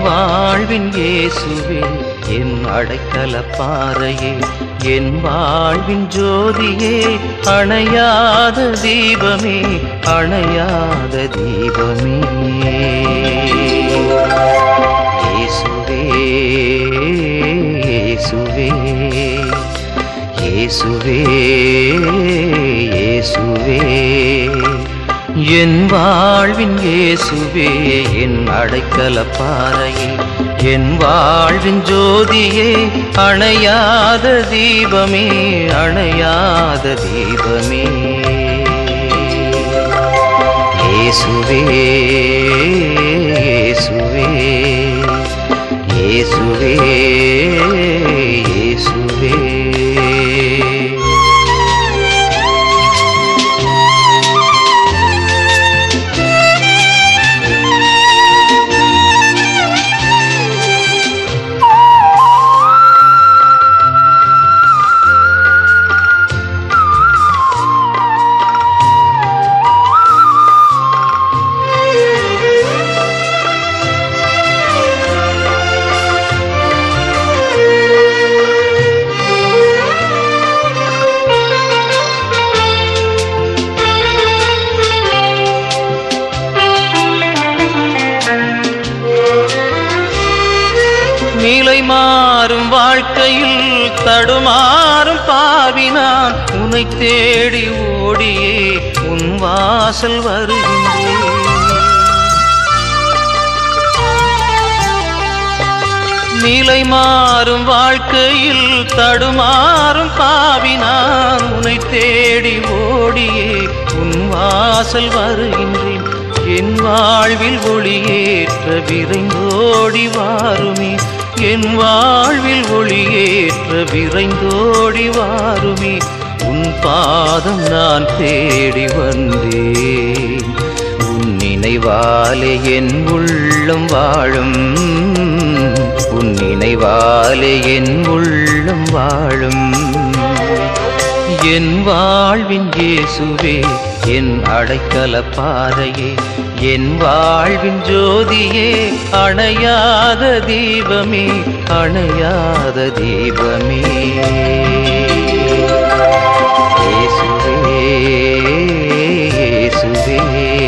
வாழ்வின் இயேசுவே என் அடைக்கல பாறையே என் வாழ்வின் ஜோதியே அணையாத தீபமே அணையாத தீபமே இயேசுவே இயேசுவே இயேசுவே இயேசுவே என் வாழ்வின் இயேசுவே என் அடைக்கல பாறையே என் வாழ்வின் ஜோதியே அணையாத தீபமே அணையாத தீபமே இயேசுவே இயேசுவே இயேசுவே இயேசுவே நிலை மாறும் வாழ்க்கையில் தடுமாறும் பாவினான் உன்னை தேடி ஓடியே உன் வாசல் வருகின்றேன் நிலை மாறும் வாழ்க்கையில் தடுமாறும் பாவினான் உன்னை தேடி ஓடியே உன் வாசல் வருகின்றேன் என் வாழ்வில் ஒளியேற்ற விரைந்தோடி வாருமே என் வாழ்வில் ஒளியேற்ற விரைந்தோடி வாருமே உன் பாதம் நான் தேடி வந்தேன் உன் நினைவாலே என் உள்ளம் வாழும் உன் நினைவாலே என் உள்ளம் வாழும் என் வாழ்வின் இயேசுவே என் அடைக்கல பாறையே என் வாழ்வின் ஜோதியே அணையாத தீபமே அணையாத தீபமே இயேசுவே இயேசுவே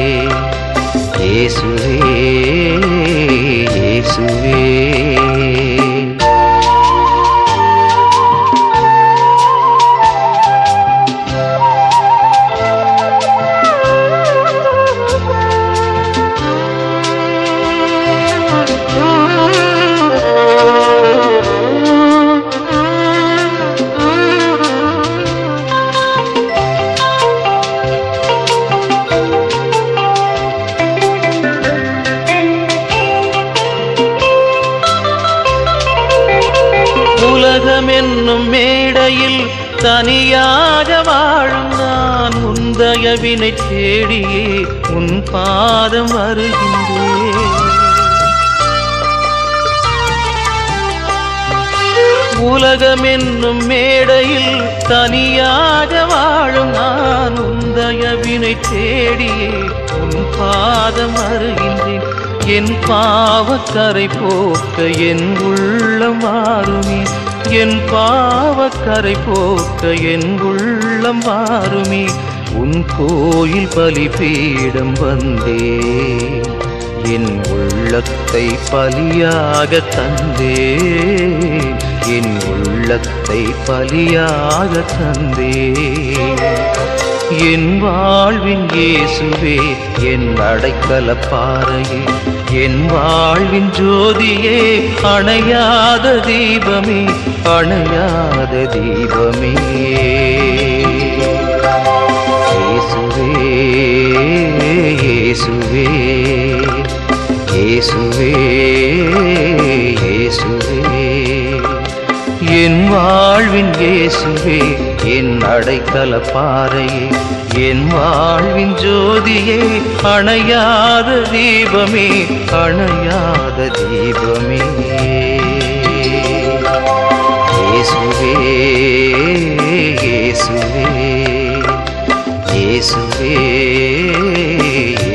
இயேசுவே இயேசுவே உலகம் என்னும் மேடையில் தனியாக வாழும் நான் உந்தயவினை தேடியே உன் பாதம் வருகின்றேன் உலகம் என்னும் மேடையில் தனியாக வாழும் நான் உந்தயவினை தேடியே உன் பாதம் வருகின்றேன் என் பாவக்கரை போக்க என் உள்ளம் வாருமே என் பாவக்கரை போக்க என் உள்ளம் வாருமே உன் கோயில் பலிபீடம் வந்தே என் உள்ளத்தை பலியாக தந்தே என் உள்ளத்தை பலியாக தந்தே என் வாழ்வின் இயேசுவே என் அடைக்கல பாறையே என் வாழ்வின் ஜோதியே அணையாத தீபமே அணையாத தீபமே இயேசுவே இயேசுவே இயேசுவே இயேசுவே என் வாழ்வின் இயேசுவே என் அடைக்கல பாறையே என் வாழ்வின் ஜோதியே அணையாத தீபமே அணையாத தீபமே இயேசுவே இயேசுவே இயேசுவே